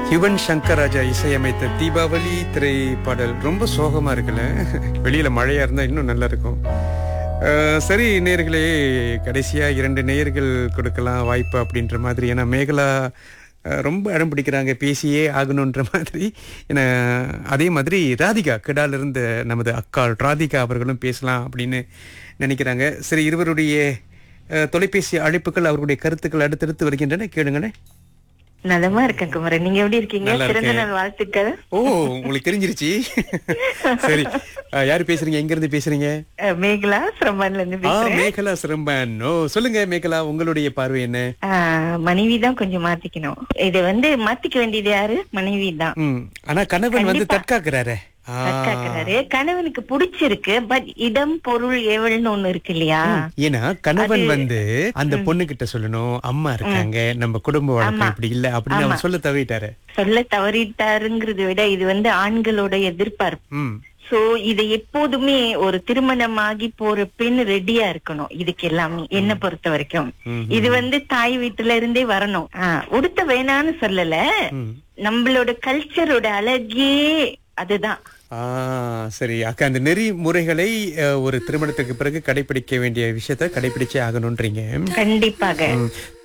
யுவன் சங்கர் ராஜா இசையமைத்த தீபாவளி திரைப்பாடல் ரொம்ப சோகமா இருக்குல்ல வெளியில மழையா இருந்தா இன்னும் நல்லா இருக்கும் அஹ், சரி நேர்களே கடைசியா இரண்டு நேயர்கள் கொடுக்கலாம் வாய்ப்பு அப்படின்ற மாதிரி ஏன்னா மேகலா அஹ், ரொம்ப அடம் பிடிக்கிறாங்க பேசியே ஆகணுன்ற மாதிரி ஏன்னா அதே மாதிரி ராதிகா கிடால இருந்த நமது அக்காள் ராதிகா அவர்களும் பேசலாம் அப்படின்னு நினைக்கிறாங்க சரி இருவருடைய அஹ், தொலைபேசி அழைப்புகள் அவர்களுடைய கருத்துக்கள் அடுத்தடுத்து வருகின்றன கேளுங்களேன் நலமா இருக்கேன் குமரன் நீங்க எப்படி இருக்கீங்க நல்லா பிறந்த இருக்கேன். நாள் வாழ்த்துக்கள் ஓ உங்களுக்கு தெரிஞ்சிருச்சு சரி அஹ், யாரு பேசுறீங்க எங்க இருந்து பேசுறீங்க அஹ், மேகலா சிரமன்ல இருந்து ஆ பேசுறேன் மேகலா சிரம்பன் ஓ சொல்லுங்க மேகலா உங்களுடைய பார்வை என்ன மனைவி தான் கொஞ்சம் மாத்திக்கணும் இது வந்து மாத்திக்க வேண்டியது யாரு மனைவி தான் ம் ஆனா கணவன் வந்து தற்காக்குறாரே ஆ. கேக்குறாரு கணவனுக்கு பிடிச்சிருக்கு பட் இடம் பொருள் ஏவல்னு ஒண்ணு இருக்கு இல்லையா ஏன்னா கணவன் வந்து அந்த பொண்ணு கிட்ட சொல்லணும் அம்மா இருக்காங்க நம்ம குடும்ப வழக்கம் இப்படி இல்ல அப்படின்னு அவர் சொல்ல தவிட்டாரு சொல்ல தவறிட்டாருங்கிறத விட இது வந்து ஆண்களோட எதிர்பார்ப்பு ம் சோ இதை எப்போதுமே ஒரு திருமணமாகி போற பெண் ரெடியா இருக்கணும் இதுக்கு எல்லாமே என்ன பொறுத்த வரைக்கும் ம், இது வந்து தாய் வீட்டுல இருந்தே வரணும் ஆஹ், உடுத்த வேணான்னு சொல்லல ம். நம்மளோட கல்ச்சரோட அழகே அதுதான் ஆ சரி அக்கா அந்த நெறிமுறைகளை அஹ், ஒரு திருமணத்துக்கு பிறகு கடைபிடிக்க வேண்டிய விஷயத்த கடைபிடிச்சே ஆகணும்ன்றீங்க கண்டிப்பாக ம்.